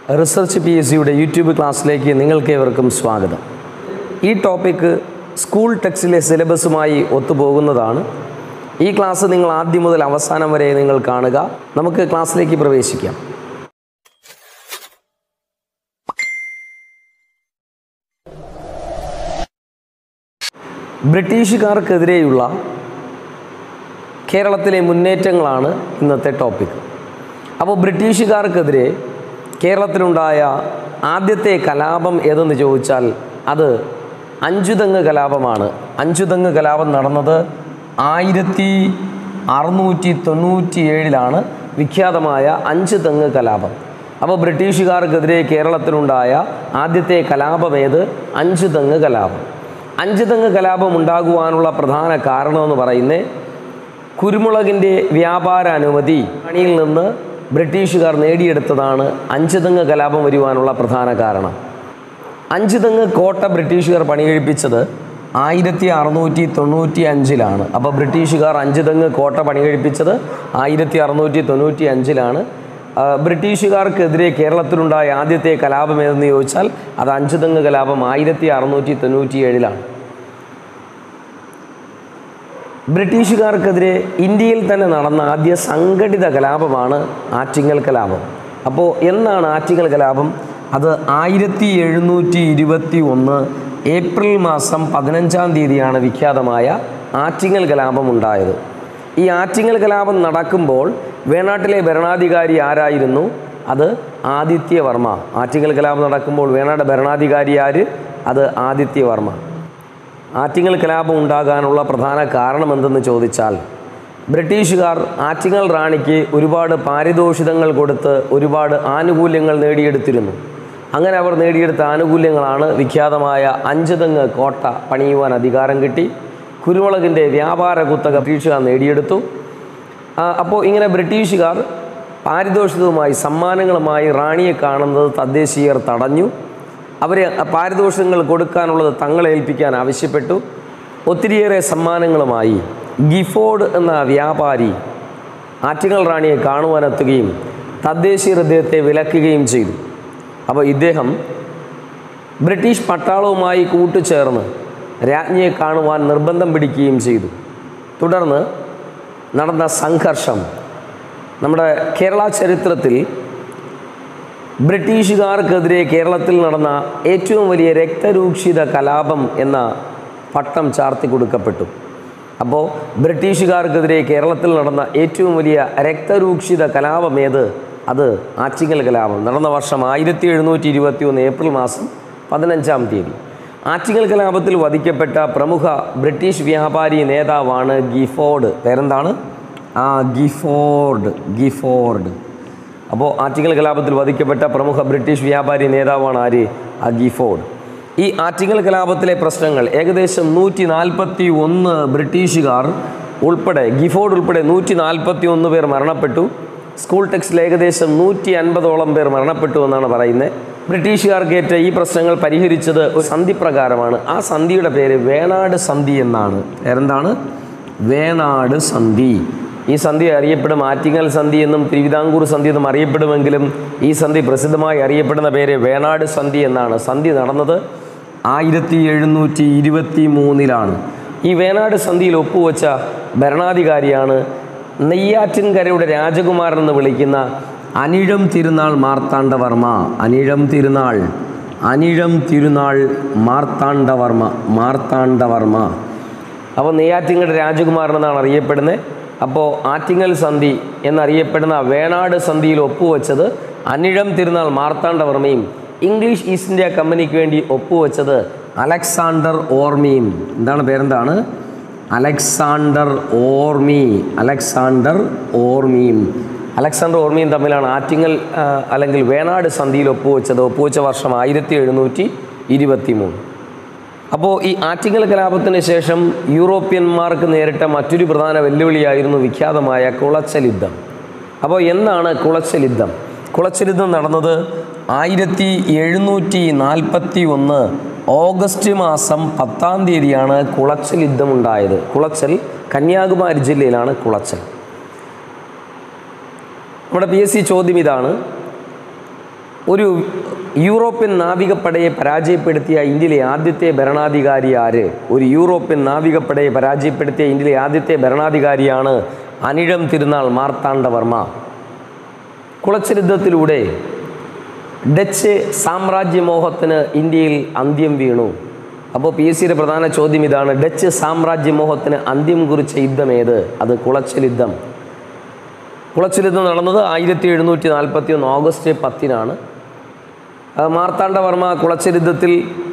research P S സിയുടെ YouTube ക്ലാസ്സിലേക്ക് നിങ്ങൾക്ക് ഏവർക്കും സ്വാഗതം ഈ ടോപ്പിക്ക് സ്കൂൾ ടെക്സ്റ്റിലെ സിലബസുമായി ഒത്തുപോകുന്നതാണ് ഈ ക്ലാസ് നിങ്ങൾ ആദ്യം മുതൽ അവസാനം വരെ നിങ്ങൾ കാണുക നമുക്ക് ക്ലാസ്സിലേക്ക് പ്രവേശിക്കാം ബ്രിട്ടീഷുകാർക്കെതിരെയുള്ള കേരളത്തിലെ മുന്നേറ്റങ്ങളാണ് ഇന്നത്തെ ടോപ്പിക് അപ്പോൾ ബ്രിട്ടീഷുകാർക്കെതിരെ കേരളത്തിലുണ്ടായ ആദ്യത്തെ കലാപം ഏതെന്ന് ചോദിച്ചാൽ അത് അഞ്ചുതെങ്ങ് കലാപമാണ് അഞ്ചുതെങ്ങ് കലാപം നടന്നത് ആയിരത്തി അറുന്നൂറ്റി തൊണ്ണൂറ്റി ഏഴിലാണ് വിഖ്യാതമായ അഞ്ച് തെങ്ങ് കലാപം അപ്പോൾ ബ്രിട്ടീഷുകാർക്കെതിരെ കേരളത്തിലുണ്ടായ ആദ്യത്തെ കലാപം ഏത് അഞ്ച് തെങ്ങ് കലാപം അഞ്ച് തെങ്ങ് കലാപം ഉണ്ടാകുവാനുള്ള പ്രധാന കാരണമെന്ന് പറയുന്നത് കുരുമുളകിൻ്റെ വ്യാപാര അനുമതി പണിയിൽ നിന്ന് ബ്രിട്ടീഷുകാർ നേടിയെടുത്തതാണ് അഞ്ച് തെങ്ങ് കലാപം വരുവാനുള്ള പ്രധാന കാരണം അഞ്ച് തെങ്ങ് കോട്ട ബ്രിട്ടീഷുകാർ പണികഴിപ്പിച്ചത് ആയിരത്തി അറുന്നൂറ്റി തൊണ്ണൂറ്റി അഞ്ചിലാണ് അപ്പോൾ ബ്രിട്ടീഷുകാർ അഞ്ച് തെങ്ങ് കോട്ട പണികഴിപ്പിച്ചത് ആയിരത്തി അറുന്നൂറ്റി തൊണ്ണൂറ്റി അഞ്ചിലാണ് ആ, ബ്രിട്ടീഷുകാർക്കെതിരെ കേരളത്തിലുണ്ടായ ആദ്യത്തെ കലാപം ഏതെന്ന് ചോദിച്ചാൽ അത് അഞ്ച് തെങ്ങ് കലാപം ആയിരത്തി അറുന്നൂറ്റി തൊണ്ണൂറ്റി ഏഴിലാണ് ബ്രിട്ടീഷുകാർക്കെതിരെ ഇന്ത്യയിൽ തന്നെ നടന്ന ആദ്യ സംഘടിത കലാപമാണ് ആറ്റിങ്ങൽ കലാപം അപ്പോൾ എന്നാണ് ആറ്റിങ്ങൽ കലാപം അത് ആയിരത്തി എഴുന്നൂറ്റി ഇരുപത്തി ഒന്ന് ഏപ്രിൽ മാസം പതിനഞ്ചാം തീയതിയാണ് വിഖ്യാതമായ ആറ്റിങ്ങൽ കലാപം ഉണ്ടായത് ഈ ആറ്റിങ്ങൽ കലാപം നടക്കുമ്പോൾ വേണാട്ടിലെ ഭരണാധികാരി ആരായിരുന്നു അത് ആദിത്യവർമ്മ ആറ്റിങ്ങൽ കലാപം നടക്കുമ്പോൾ വേണാട് ഭരണാധികാരി ആര് അത് ആദിത്യവർമ്മ ആറ്റിങ്ങൽ കലാപം ഉണ്ടാകാനുള്ള പ്രധാന കാരണം എന്തെന്ന് ചോദിച്ചാൽ ബ്രിട്ടീഷുകാർ ആറ്റിങ്ങൽ റാണിക്ക് ഒരുപാട് പാരിതോഷികങ്ങൾ കൊടുത്ത് ഒരുപാട് ആനുകൂല്യങ്ങൾ നേടിയെടുത്തിരുന്നു അങ്ങനെ അവർ നേടിയെടുത്ത ആനുകൂല്യങ്ങളാണ് വിഖ്യാതമായ അഞ്ചുതെങ്ങ് കോട്ട പണിയുവാൻ അധികാരം കിട്ടി കുരുമുളകിൻ്റെ വ്യാപാര കുത്തക ബ്രിട്ടീഷുകാർ നേടിയെടുത്തു ആ, അപ്പോൾ ഇങ്ങനെ ബ്രിട്ടീഷുകാർ പാരിതോഷികവുമായി സമ്മാനങ്ങളുമായി റാണിയെ കാണുന്നത് തദ്ദേശീയർ തടഞ്ഞു അവരെ പാരിതോഷികങ്ങൾ കൊടുക്കാനുള്ളത് തങ്ങളെ ഏൽപ്പിക്കാൻ ആവശ്യപ്പെട്ടു ഒത്തിരിയേറെ സമ്മാനങ്ങളുമായി ഗിഫോർഡ് എന്ന വ്യാപാരി ആറ്റിങ്ങൽ റാണിയെ കാണുവാനെത്തുകയും തദ്ദേശീയർ ഇദ്ദേഹത്തെ വിലക്കുകയും ചെയ്തു അപ്പോൾ ഇദ്ദേഹം ബ്രിട്ടീഷ് പട്ടാളവുമായി കൂട്ടുചേർന്ന് രാജ്ഞിയെ കാണുവാൻ നിർബന്ധം പിടിക്കുകയും ചെയ്തു തുടർന്ന് നടന്ന സംഘർഷം നമ്മുടെ കേരള ചരിത്രത്തിൽ ബ്രിട്ടീഷുകാർക്കെതിരെ കേരളത്തിൽ നടന്ന ഏറ്റവും വലിയ രക്തരൂക്ഷിത കലാപം എന്ന പട്ടം ചാർത്തി കൊടുക്കപ്പെട്ടു അപ്പോൾ ബ്രിട്ടീഷുകാർക്കെതിരെ കേരളത്തിൽ നടന്ന ഏറ്റവും വലിയ രക്തരൂക്ഷിത കലാപം ഏത് അത് ആറ്റിങ്ങൽ കലാപം നടന്ന വർഷം ആയിരത്തി എഴുന്നൂറ്റി ഇരുപത്തി ഒന്ന് ഏപ്രിൽ മാസം പതിനഞ്ചാം തീയതി ആറ്റിങ്ങൽ കലാപത്തിൽ വധിക്കപ്പെട്ട പ്രമുഖ ബ്രിട്ടീഷ് വ്യാപാരി നേതാവാണ് ഗിഫോർഡ് പേരെന്താണ് ആ ഗിഫോർഡ് ഗിഫോർഡ് അപ്പോൾ ആറ്റിങ്ങൽ കലാപത്തിൽ വധിക്കപ്പെട്ട പ്രമുഖ ബ്രിട്ടീഷ് വ്യാപാരി നേതാവാണ് ആര് ആ ഗിഫോർഡ് ഈ ആറ്റിങ്ങൽ കലാപത്തിലെ പ്രശ്നങ്ങൾ ഏകദേശം നൂറ്റി നാൽപ്പത്തി ഒന്ന് ബ്രിട്ടീഷുകാർ ഉൾപ്പെടെ ഗിഫോർഡ് ഉൾപ്പെടെ നൂറ്റി നാൽപ്പത്തി ഒന്ന് പേർ മരണപ്പെട്ടു സ്കൂൾ ടെക്സ്റ്റിൽ ഏകദേശം നൂറ്റി അൻപതോളം പേർ മരണപ്പെട്ടു എന്നാണ് പറയുന്നത് ബ്രിട്ടീഷുകാർക്കേറ്റ ഈ പ്രശ്നങ്ങൾ പരിഹരിച്ചത് ഒരു സന്ധി പ്രകാരമാണ് ആ സന്ധിയുടെ പേര് വേണാട് സന്ധി എന്നാണ് പേരെന്താണ് വേണാട് സന്ധി ഈ സന്ധി അറിയപ്പെടും ആറ്റിങ്ങൽ സന്ധി എന്നും തിരുവിതാംകൂർ സന്ധി എന്നും അറിയപ്പെടുമെങ്കിലും ഈ സന്ധി പ്രസിദ്ധമായി അറിയപ്പെടുന്ന പേര് വേണാട് സന്ധി എന്നാണ് സന്ധി നടന്നത് ആയിരത്തി എഴുന്നൂറ്റി ഇരുപത്തി മൂന്നിലാണ് ഈ വേണാട് സന്ധിയിൽ ഒപ്പുവെച്ച ഭരണാധികാരിയാണ് നെയ്യാറ്റിൻകരയുടെ രാജകുമാരൻ എന്ന് വിളിക്കുന്ന അനിഴം തിരുനാൾ മാർത്താണ്ഡവർമ്മ അനിഴം തിരുനാൾ അനിഴം തിരുനാൾ മാർത്താണ്ഡവർമ്മ മാർത്താണ്ഡവർമ്മ അപ്പോൾ നെയ്യാറ്റിങ്ങയുടെ രാജകുമാരൻ എന്നാണ് അറിയപ്പെടുന്നത് അപ്പോൾ ആറ്റിങ്ങൽ സന്ധി എന്നറിയപ്പെടുന്ന വേണാട് സന്ധിയിൽ ഒപ്പുവെച്ചത് അനിഴം തിരുനാൾ മാർത്താണ്ഡവർമ്മയും ഇംഗ്ലീഷ് ഈസ്റ്റ് ഇന്ത്യ കമ്പനിക്ക് വേണ്ടി ഒപ്പുവെച്ചത് അലക്സാണ്ടർ ഓർമിയും എന്താണ് പേരെന്താണ് അലക്സാണ്ടർ ഓർമി അലക്സാണ്ടർ ഓർമിയും അലക്സാണ്ടർ ഓർമിയും തമ്മിലാണ് ആറ്റിങ്ങൽ ആ, അല്ലെങ്കിൽ വേണാട് സന്ധിയിൽ ഒപ്പുവെച്ചത് ഒപ്പുവെച്ച വർഷം ആയിരത്തി എഴുന്നൂറ്റി ഇരുപത്തി മൂന്ന് അപ്പോൾ ഈ ആറ്റിങ്ങൽ കലാപത്തിന് ശേഷം യൂറോപ്യന്മാർക്ക് നേരിട്ട മറ്റൊരു പ്രധാന വെല്ലുവിളിയായിരുന്നു വിഖ്യാതമായ കുളച്ചൽ യുദ്ധം അപ്പോൾ എന്നാണ് കുളച്ചൽ യുദ്ധം കുളച്ചൽ യുദ്ധം നടന്നത് ആയിരത്തി എഴുന്നൂറ്റി നാൽപ്പത്തി ഒന്ന് ഓഗസ്റ്റ് മാസം പത്താം തീയതിയാണ് കുളച്ചൽ യുദ്ധം ഉണ്ടായത് കുളച്ചൽ കന്യാകുമാരി ജില്ലയിലാണ് കുളച്ചൽ നമ്മുടെ പി എസ് സി ചോദ്യം ഇതാണ് ഒരു യൂറോപ്യൻ നാവികപ്പടയെ പരാജയപ്പെടുത്തിയ ഇന്ത്യയിലെ ആദ്യത്തെ ഭരണാധികാരി ആര് ഒരു യൂറോപ്യൻ നാവികപ്പടയെ പരാജയപ്പെടുത്തിയ ഇന്ത്യയിലെ ആദ്യത്തെ ഭരണാധികാരിയാണ് അനിഴം തിരുനാൾ മാർത്താണ്ഡവർമ്മ കുളച്ചരിദ്ധത്തിലൂടെ ഡച്ച് സാമ്രാജ്യമോഹത്തിന് ഇന്ത്യയിൽ അന്ത്യം വീണു അപ്പോൾ പി എസ് സിയുടെ പ്രധാന ചോദ്യം ഇതാണ് ഡച്ച് സാമ്രാജ്യമോഹത്തിന് അന്ത്യം കുറിച്ച യുദ്ധം ഏത് അത് കുളച്ചൽ യുദ്ധം കുളച്ചൽ യുദ്ധം നടന്നത് ആയിരത്തി എഴുന്നൂറ്റി നാൽപ്പത്തി ഒന്ന് ഓഗസ്റ്റ് പത്തിനാണ് ആ, മാർത്താണ്ഡവർമ്മ കുളച്ചൽ യുദ്ധത്തിൽ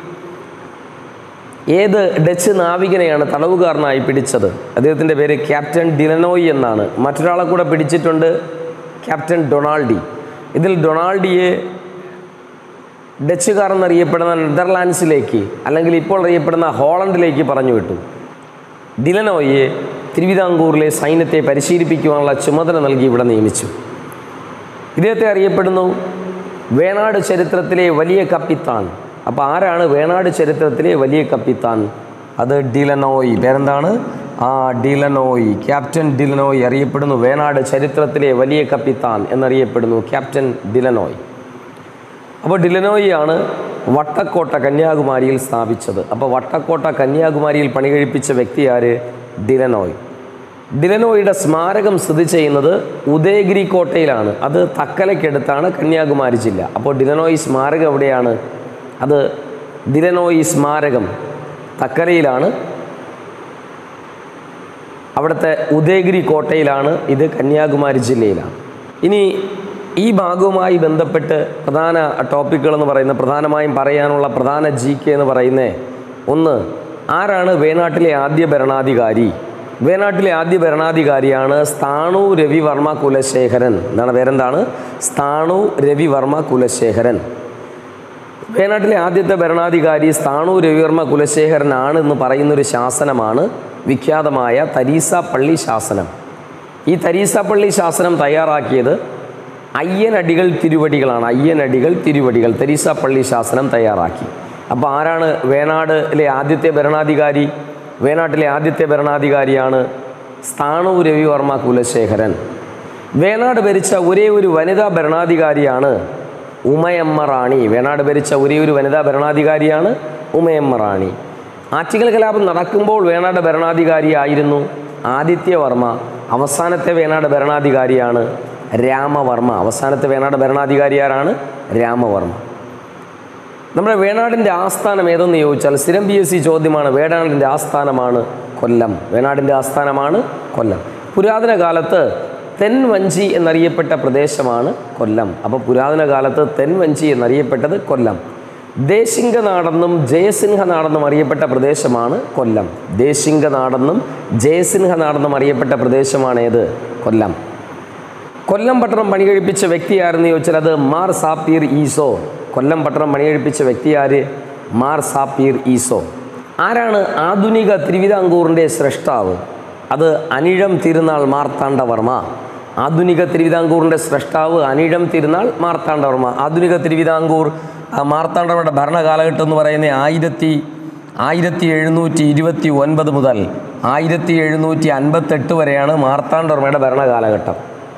ഏത് ഡച്ച് നാവികനെയാണ് തടവുകാരനായി പിടിച്ചത് അദ്ദേഹത്തിൻ്റെ പേര് ക്യാപ്റ്റൻ ഡിലനോയി എന്നാണ് മറ്റൊരാളെ കൂടെ പിടിച്ചിട്ടുണ്ട് ക്യാപ്റ്റൻ ഡൊണാൾഡി ഇതിൽ ഡൊണാൾഡിയെ ഡച്ചുകാർ എന്നറിയപ്പെടുന്ന നെതർലാൻഡ്സിലേക്ക് അല്ലെങ്കിൽ ഇപ്പോൾ അറിയപ്പെടുന്ന ഹോളണ്ടിലേക്ക് പറഞ്ഞു വിട്ടു ഡിലനോയെ തിരുവിതാംകൂറിലെ സൈന്യത്തെ പരിശീലിപ്പിക്കുവാനുള്ള ചുമതല നൽകി ഇവിടെ നിയമിച്ചു ഇദ്ദേഹത്തെ അറിയപ്പെടുന്നു വേണാട് ചരിത്രത്തിലെ വലിയ കപ്പിത്താൻ അപ്പോൾ ആരാണ് വേണാട് ചരിത്രത്തിലെ വലിയ കപ്പിത്താൻ അത് ഡിലനോയ് പേരെന്താണ് ആ ഡിലനോയ് ക്യാപ്റ്റൻ ഡിലനോയ് അറിയപ്പെടുന്നു വേണാട് ചരിത്രത്തിലെ വലിയ കപ്പിത്താൻ എന്നറിയപ്പെടുന്നു ക്യാപ്റ്റൻ ഡിലനോയ് അപ്പോൾ ഡിലനോയിയാണ് വട്ടക്കോട്ട കന്യാകുമാരിയിൽ സ്ഥാപിച്ചത് അപ്പോൾ വട്ടക്കോട്ട കന്യാകുമാരിയിൽ പണി കഴിപ്പിച്ച വ്യക്തി ആര് ഡിലനോയ് ഡിലനോയുടെ സ്മാരകം സ്ഥിതി ചെയ്യുന്നത് ഉദയഗിരി കോട്ടയിലാണ് അത് തക്കലയ്ക്കടുത്താണ് കന്യാകുമാരി ജില്ല അപ്പോൾ ഡിലനോയി സ്മാരകം എവിടെയാണ് അത് ഡിലനോയി സ്മാരകം തക്കലയിലാണ് അവിടുത്തെ ഉദയഗിരി കോട്ടയിലാണ് ഇത് കന്യാകുമാരി ജില്ലയിലാണ് ഇനി ഈ ഭാഗവുമായി ബന്ധപ്പെട്ട് പ്രധാന ടോപ്പിക്കുകൾ എന്ന് പറയുന്ന പ്രധാനമായും പറയാനുള്ള പ്രധാന ജി കെ എന്ന് പറയുന്നത് ഒന്ന് ആരാണ് വേനാട്ടിലെ ആദ്യ ഭരണാധികാരി വേനാട്ടിലെ ആദ്യ ഭരണാധികാരിയാണ് സ്ഥാണു രവിവർമ്മ കുലശേഖരൻ എന്താണ് പേരെന്താണ് സ്ഥാണു രവിവർമ്മ കുലശേഖരൻ വേനാട്ടിലെ ആദ്യത്തെ ഭരണാധികാരി സ്ഥാണു രവിവർമ്മ കുലശേഖരനാണ് എന്ന് പറയുന്നൊരു ശാസനമാണ് വിഖ്യാതമായ തരീസ പള്ളി ശാസനം ഈ തരീസ പള്ളി ശാസനം തയ്യാറാക്കിയത് അയ്യനടികൾ തിരുവടികളാണ് അയ്യനടികൾ തിരുവടികൾ തരീസ പള്ളി ശാസനം തയ്യാറാക്കി അപ്പോൾ ആരാണ് വേണാടിലെ ആദ്യത്തെ ഭരണാധികാരി വേണാട്ടിലെ ആദ്യത്തെ ഭരണാധികാരിയാണ് സ്ഥാണു രവിവർമ്മ കുലശേഖരൻ വേണാട് ഭരിച്ച ഒരേ ഒരു വനിതാ ഭരണാധികാരിയാണ് ഉമയമ്മ റാണി വേണാട് ഭരിച്ച ഒരേ ഒരു വനിതാ ഭരണാധികാരിയാണ് ഉമയമ്മ റാണി ആറ്റിങ്ങൽ കലാപം നടക്കുമ്പോൾ വേണാട് ഭരണാധികാരിയായിരുന്നു ആദിത്യവർമ്മ അവസാനത്തെ വേണാട് ഭരണാധികാരിയാണ് രാമവർമ്മ അവസാനത്തെ വേണാട് ഭരണാധികാരി ആരാണ് രാമവർമ്മ നമ്മുടെ വേണാടിൻ്റെ ആസ്ഥാനം ഏതെന്ന് ചോദിച്ചാൽ സ്ഥിരം പി എസ് സി ചോദ്യമാണ് വേണാടിൻ്റെ ആസ്ഥാനമാണ് കൊല്ലം വേണാടിൻ്റെ ആസ്ഥാനമാണ് കൊല്ലം പുരാതന കാലത്ത് തെൻവഞ്ചി എന്നറിയപ്പെട്ട പ്രദേശമാണ് കൊല്ലം അപ്പോൾ പുരാതന കാലത്ത് തെൻവഞ്ചി എന്നറിയപ്പെട്ടത് കൊല്ലം ദേശിംഗനാടെന്നും ജയസിംഹനാടെന്നും അറിയപ്പെട്ട പ്രദേശമാണ് കൊല്ലം ദേശിംഗനാടെന്നും ജയസിംഹനാടെന്നും അറിയപ്പെട്ട പ്രദേശമാണ് ഏത് കൊല്ലം കൊല്ലം പട്ടണം പണികഴിപ്പിച്ച വ്യക്തി ആരെന്ന് ചോദിച്ചാൽ അത് മാർ സാപ്പീർ ഈസോ കൊല്ലം പട്ടണം പണികഴിപ്പിച്ച വ്യക്തി ആര് മാർ സാപ്പീർ ഈസോ ആരാണ് ആധുനിക തിരുവിതാംകൂറിൻ്റെ സ്രഷ്ടാവ് അത് അനിഴം തിരുനാൾ മാർത്താണ്ഡവർമ്മ ആധുനിക തിരുവിതാംകൂറിൻ്റെ സ്രഷ്ടാവ് അനിഴം തിരുനാൾ മാർത്താണ്ഡവർമ്മ ആധുനിക തിരുവിതാംകൂർ ആ, മാർത്താണ്ഡവർമ്മയുടെ ഭരണകാലഘട്ടം എന്ന് പറയുന്നത് ആയിരത്തി ആയിരത്തി എഴുന്നൂറ്റി ഇരുപത്തി ഒൻപത് മുതൽ ആയിരത്തി എഴുന്നൂറ്റി അൻപത്തെട്ട് വരെയാണ് മാർത്താണ്ഡവർമ്മയുടെ ഭരണകാലഘട്ടം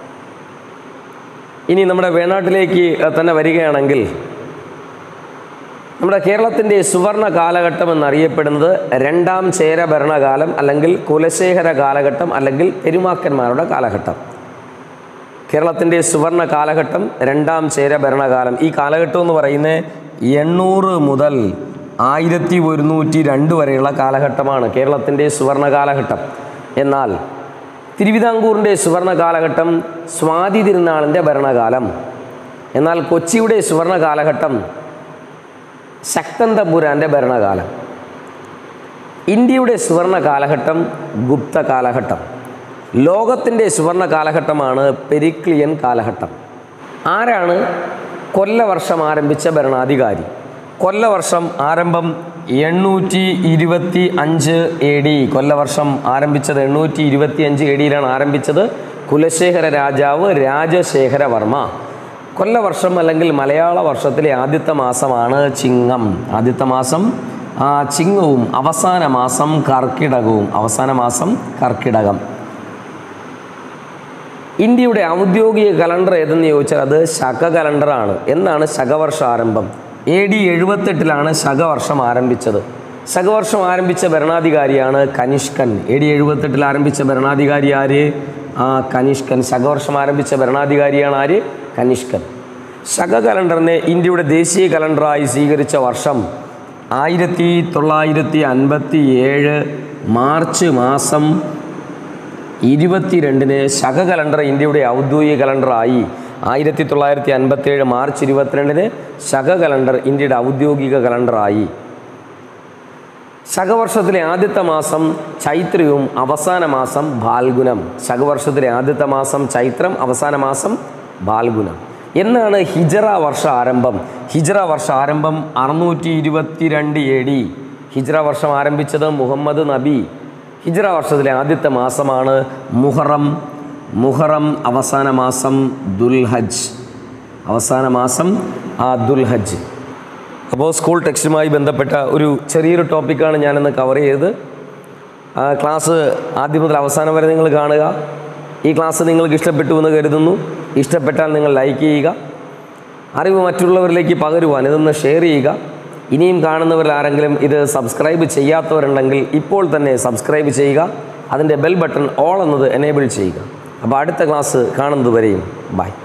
ഇനി നമ്മുടെ വേണാട്ടിലേക്ക് തന്നെ വരികയാണെങ്കിൽ നമ്മുടെ കേരളത്തിൻ്റെ സുവർണ കാലഘട്ടം എന്നറിയപ്പെടുന്നത് രണ്ടാം ചേര ഭരണകാലം അല്ലെങ്കിൽ കുലശേഖര കാലഘട്ടം അല്ലെങ്കിൽ പെരുമാക്കന്മാരുടെ കാലഘട്ടം കേരളത്തിൻ്റെ സുവർണ കാലഘട്ടം രണ്ടാം ചേര ഭരണകാലം ഈ കാലഘട്ടം എന്ന് പറയുന്നത് എണ്ണൂറ് മുതൽ ആയിരത്തി ഒരുന്നൂറ്റി രണ്ട് വരെയുള്ള കാലഘട്ടമാണ് കേരളത്തിൻ്റെ സുവർണ കാലഘട്ടം എന്നാൽ തിരുവിതാംകൂറിൻ്റെ സുവർണ കാലഘട്ടം സ്വാതി തിരുനാളിൻ്റെ ഭരണകാലം എന്നാൽ കൊച്ചിയുടെ സുവർണ കാലഘട്ടം ശക്തൻ തമ്പുരാൻ്റെ ഭരണകാലം ഇന്ത്യയുടെ സുവർണ കാലഘട്ടം ഗുപ്ത കാലഘട്ടം ലോകത്തിൻ്റെ സുവർണ കാലഘട്ടമാണ് പെരിക്ലിയൻ കാലഘട്ടം ആരാണ് കൊല്ലവർഷം ആരംഭിച്ച ഭരണാധികാരി കൊല്ലവർഷം ആരംഭം എണ്ണൂറ്റി ഇരുപത്തി അഞ്ച് എ ഡി കൊല്ലവർഷം ആരംഭിച്ചത് എണ്ണൂറ്റി ഇരുപത്തി അഞ്ച് എ ഡിയിലാണ് ആരംഭിച്ചത് കുലശേഖര രാജാവ് രാജശേഖരവർമ്മ കൊല്ലവർഷം അല്ലെങ്കിൽ മലയാള വർഷത്തിലെ ആദ്യത്തെ മാസമാണ് ചിങ്ങം ആദ്യത്തെ മാസം ആ ചിങ്ങവും അവസാന മാസം കർക്കിടകവും അവസാന മാസം കർക്കിടകം ഇന്ത്യയുടെ ഔദ്യോഗിക കലണ്ടർ ഏതെന്ന് ചോദിച്ചാൽ അത് ശക കലണ്ടറാണ് എന്നാണ് ശകവർഷ ആരംഭം എ ഡി എഴുപത്തെട്ടിലാണ് ശകവർഷം ആരംഭിച്ചത് ശകവർഷം ആരംഭിച്ച ഭരണാധികാരിയാണ് കനിഷ്കൻ എ ഡി എഴുപത്തെട്ടിൽ ആരംഭിച്ച ഭരണാധികാരി ആര് ആ കനിഷ്കൻ ശകവർഷം ആരംഭിച്ച ഭരണാധികാരിയാണ് ആര് കനിഷ്കൻ ശക കലണ്ടറിനെ ഇന്ത്യയുടെ ദേശീയ കലണ്ടറായി സ്വീകരിച്ച വർഷം ആയിരത്തി തൊള്ളായിരത്തി അൻപത്തി ഏഴ് മാർച്ച് മാസം ഇരുപത്തിരണ്ടിന് ശക കലണ്ടർ ഇന്ത്യയുടെ ഔദ്യോഗിക കലണ്ടറായി ആയിരത്തി തൊള്ളായിരത്തി അൻപത്തി ഏഴ് മാർച്ച് ഇരുപത്തിരണ്ടിന് ശക കലണ്ടർ ഇന്ത്യയുടെ ഔദ്യോഗിക കലണ്ടറായി ശകവർഷത്തിലെ ആദ്യത്തെ മാസം ചൈത്രവും അവസാന മാസം ബാൽഗുനം ശകവർഷത്തിലെ ആദ്യത്തെ മാസം ചൈത്രം അവസാന മാസം ബാൽഗുനം എന്നാണ് ഹിജറ വർഷ ആരംഭം ഹിജറ വർഷ ആരംഭം അറുന്നൂറ്റി ഇരുപത്തിരണ്ട് എ ഡി ഹിജറ വർഷം ആരംഭിച്ചത് മുഹമ്മദ് നബി ഹിജറ വർഷത്തിലെ ആദ്യത്തെ മാസമാണ് മുഹറം മുഹറം അവസാന മാസം ദുൽഹജ് അവസാന മാസം ആ ദുൽഹജ് അപ്പോൾ സ്കൂൾ ടെക്സ്റ്റുമായി ബന്ധപ്പെട്ട ഒരു ചെറിയൊരു ടോപ്പിക്കാണ് ഞാനിന്ന് കവർ ചെയ്തത് ആ ക്ലാസ് ആദ്യം മുതൽ അവസാനം വരെ നിങ്ങൾ കാണുക ഈ ക്ലാസ് നിങ്ങൾക്ക് ഇഷ്ടപ്പെട്ടു എന്ന് കരുതുന്നു ഇഷ്ടപ്പെട്ടാൽ നിങ്ങൾ ലൈക്ക് ചെയ്യുക അറിവ് മറ്റുള്ളവരിലേക്ക് പകരുവാൻ ഇതൊന്ന് ഷെയർ ചെയ്യുക ഇനിയും കാണുന്നവരിൽ ആരെങ്കിലും ഇത് സബ്സ്ക്രൈബ് ചെയ്യാത്തവരുണ്ടെങ്കിൽ ഇപ്പോൾ തന്നെ സബ്സ്ക്രൈബ് ചെയ്യുക അതിൻ്റെ ബെൽ ബട്ടൺ ഓൾ എന്നത് എനേബിൾ ചെയ്യുക അപ്പോൾ അടുത്ത ക്ലാസ് കാണുന്നത് വരെയും ബൈ